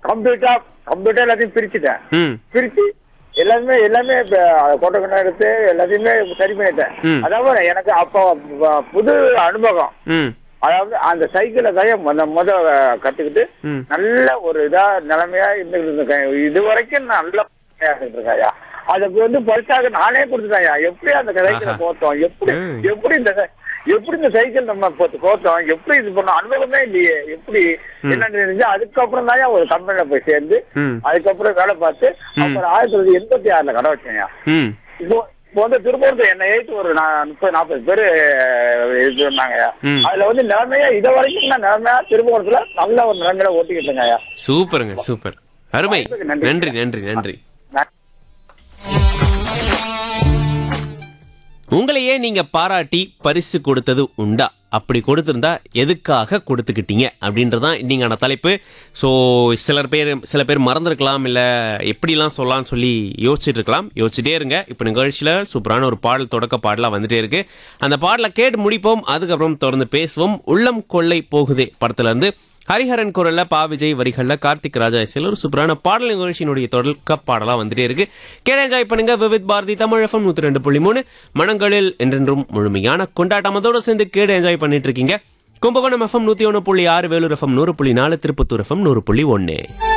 கம்ப்ளீட்டா கம்ப்ளீட்டா எல்லாத்தையும் பிரிச்சுட்டேன் ம் பிரிச்சு எல்லாமே எல்லாமே கொட்டை கொண்டா எடுத்து எல்லாத்தையுமே சரி பண்ணிட்டேன் ம். அதாவது எனக்கு அப்போ வ- புது அனுபவம் ம் அதாவது அந்த சைக்கிளை தான் முத முத கத்துக்கிட்டு ம். நல்ல ஒரு இதா நிலைமையா இருந்துகிட்டு இருக்கேன் இது வரைக்கும் நல்ல இருந்துட்டு இருக்காயா அதுக்கு வந்து பரிசாக நானே கொடுத்துட்டேன்யா எப்படி அந்த சைக்கிளை ஆஹா. போத்தோம் எப்படி ம். எப்படி இந்த சை- எப்படி இந்த சைக்கிள் நம்ம போத்து கோத்தோம் எப்படி இது பண்ணோம் அனுபவமே இல்லையே எப்படி என்னன்னு தெரிஞ்சு அதுக்கப்புறம் தான் ஒரு கம்பெனில போய் சேர்ந்து ம். அதுக்கப்புறம் வேலை பார்த்து அப்புறம் ஆயிரத்தி தொள்ளாயிரத்தி எண்பத்தி ஆறுல கடை வச்சேன்யா ம் இப்போ இப்போ வந்து திருப்பூரத்துல என்ன ஏற்று ஒரு நா- முப்பது நாற்பது பேர் இது சொன்னாங்க ம். அதுல வந்து நிலைமையா இத வரைக்கும் நான் நிலைமையா திருப்பூரத்துல நல்ல ஒரு நிலைமையில ஓட்டிக்கிட்டு இருக்கேன்யா சூப்பருங்க சூப்பர் அருமை வாய்ப்புக்கு நன்றி. நன்றி நன்றி நன்றி நான் உங்களையே நீங்க பாராட்டி பரிசு கொடுத்தது உண்டா அப்படி கொடுத்திருந்தா எதுக்காக கொடுத்துக்கிட்டீங்க அப்படின்றதான் இன்னைக்கான தலைப்பு ஸோ சிலர் பேர் சில பேர் மறந்துருக்கலாம் இல்லை எப்படிலாம் சொல்லலாம்னு சொல்லி யோசிச்சுட்டு இருக்கலாம் யோசிச்சுட்டே இருங்க இப்போ நிகழ்ச்சியில் சூப்பரான ஒரு பாடல் தொடக்க பாடலாக வந்துட்டே இருக்கு அந்த பாடலை கேட்டு முடிப்போம் அதுக்கப்புறம் தொடர்ந்து பேசுவோம் உள்ளம் கொள்ளை போகுதே படத்துல இருந்து ஹரிஹரன் குரல்ல பா விஜய் வரிகள்ல கார்த்திக் ராஜா இசையில் ஒரு சூப்பரான பாடல் நிகழ்ச்சியினுடைய தொடக்க பாடலா வந்துட்டே இருக்கு கேட என்ஜாய் பண்ணுங்க விவித் பாரதி தமிழ் எஃப்எம் நூத்தி ரெண்டு புள்ளி மூணு மனங்களில் என்றென்றும் முழுமையான கொண்டாட்டம் அதோட சேர்ந்து கேட என்ஜாய் பண்ணிட்டு இருக்கீங்க கும்பகோணம் எஃப்எம் நூத்தி ஒன்று புள்ளி ஆறு வேலூர் எஃப்எம் நூறு புள்ளி நாலு திருப்பத்தூர் எஃப்எம் நூறு புள்ளி ஒன்று